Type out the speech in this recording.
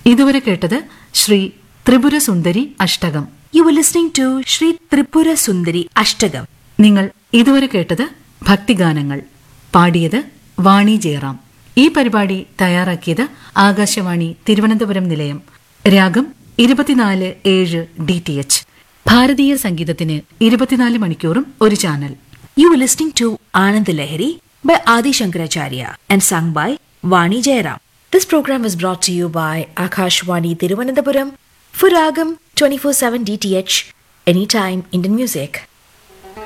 ഇതുവരെ കേട്ടത് ശ്രീ ത്രിപുര സുന്ദരി അഷ്ടകം You were listening to Sri Tripura Sundari Ashtagam. നിങ്ങൾ ഇതുവരെ കേട്ടത് ഭക്തിഗാനങ്ങൾ പാടിയത് വാണി ജയറാം ഈ പരിപാടി തയ്യാറാക്കിയത് ആകാശവാണി തിരുവനന്തപുരം നിലയം രാഗം ഇരുപത്തിനാല് ഏഴ് ഡി ടി എച്ച് ഭാരതീയ സംഗീതത്തിന് ഇരുപത്തിനാല് മണിക്കൂറും ഒരു channel You were listening to Anand Lahiri by Adi Shankaracharya and sung by Vani Jairam. This program was brought to you by Akashwani Tiruvananthapuram for Ragam 24/7 DTH Anytime Indian Music.